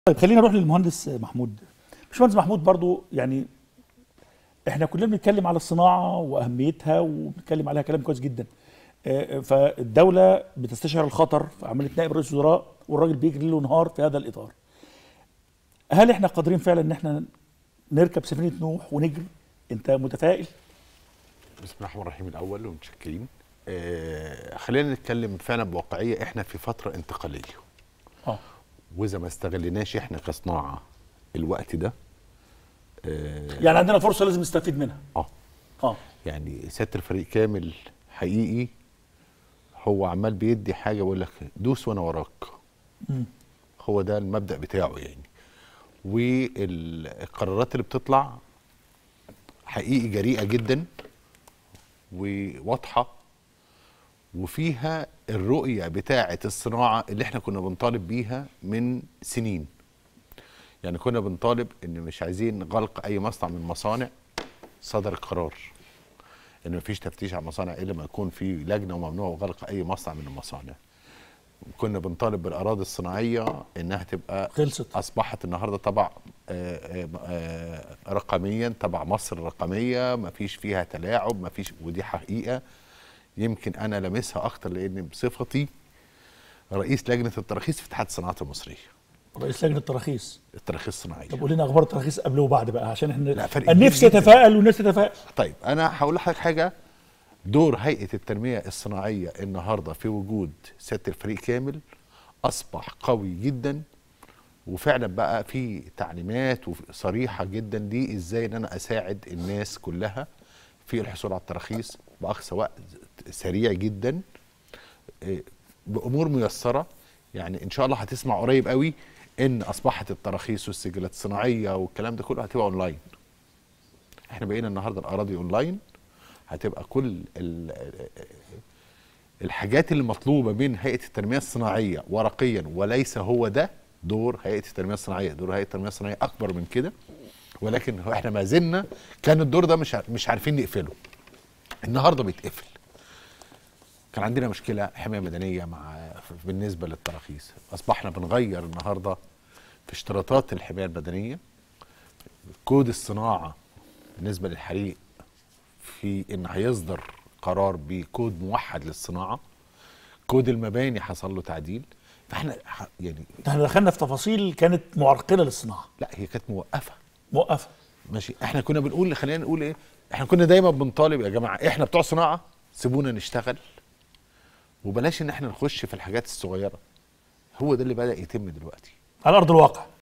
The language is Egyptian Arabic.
طيب خلينا نروح للمهندس محمود باشمهندس محمود برضو يعني احنا كلنا بنتكلم على الصناعه واهميتها وبنتكلم عليها كلام كويس جدا آه، فالدوله بتستشعر الخطر في عمليه نائب رئيس الوزراء والراجل بيجري ليل ونهار في هذا الاطار هل احنا قادرين فعلا ان احنا نركب سفينه نوح ونجري انت متفائل بسم الله الرحمن الرحيم الاول ومتشكرين آه خلينا نتكلم فعلا بواقعيه احنا في فتره انتقاليه اه واذا ما استغليناش احنا كصناعه الوقت ده اه, يعني عندنا فرصه لازم نستفيد منها آه اه يعني سياده الفريق كامل حقيقي هو عمال بيدي حاجه بيقول لك دوس وانا وراك مم. هو ده المبدا بتاعه يعني والقرارات اللي بتطلع حقيقي جريئه جدا وواضحه وفيها الرؤيه بتاعه الصناعه اللي احنا كنا بنطالب بيها من سنين يعني كنا بنطالب ان مش عايزين غلق اي مصنع من المصانع صدر القرار ان مفيش تفتيش على المصانع الا ما يكون في لجنه وممنوع غلق اي مصنع من المصانع كنا بنطالب بالاراضي الصناعيه انها تبقى خلصت اصبحت النهارده تبع آه، آه، آه، رقميا تبع مصر الرقميه ما فيش فيها تلاعب ما فيش ودي حقيقه يمكن انا لامسها اكتر لان بصفتي رئيس لجنه التراخيص في اتحاد الصناعات المصريه رئيس لجنه التراخيص التراخيص الصناعيه طب قول لنا اخبار التراخيص قبل وبعد بقى عشان احنا لا، فرق النفس كبير جداً. يتفائل والناس تتفائل طيب انا هقول لحضرتك حاجه دور هيئه التنميه الصناعيه النهارده في وجود سياده الفريق كامل اصبح قوي جدا وفعلا بقى في تعليمات صريحه جدا لي ازاي ان انا اساعد الناس كلها في الحصول على التراخيص باقصى وقت سريع جدا إيه، بامور ميسره يعني ان شاء الله هتسمع قريب قوي ان اصبحت التراخيص والسجلات الصناعيه والكلام ده كله هتبقى اونلاين احنا بقينا النهارده الاراضي اونلاين هتبقى كل ال- الحاجات اللي مطلوبه من هيئه التنميه الصناعيه ورقيا وليس هو ده دور هيئه التنميه الصناعيه دور هيئه التنميه الصناعيه اكبر من كده ولكن هو احنا ما زلنا كان الدور ده مش ع- مش عارفين نقفله النهارده بيتقفل كان عندنا مشكله حمايه مدنيه مع بالنسبه للتراخيص اصبحنا بنغير النهارده في اشتراطات الحمايه المدنيه كود الصناعه بالنسبه للحريق في ان هيصدر قرار بكود موحد للصناعه كود المباني حصل له تعديل فاحنا ح- يعني احنا دخلنا في تفاصيل كانت معرقله للصناعه لا هي كانت موقفه موقفه ماشي احنا كنا بنقول خلينا نقول ايه احنا كنا دايما بنطالب يا جماعه احنا بتوع صناعه سيبونا نشتغل وبلاش ان احنا نخش في الحاجات الصغيره هو ده اللي بدا يتم دلوقتي على ارض الواقع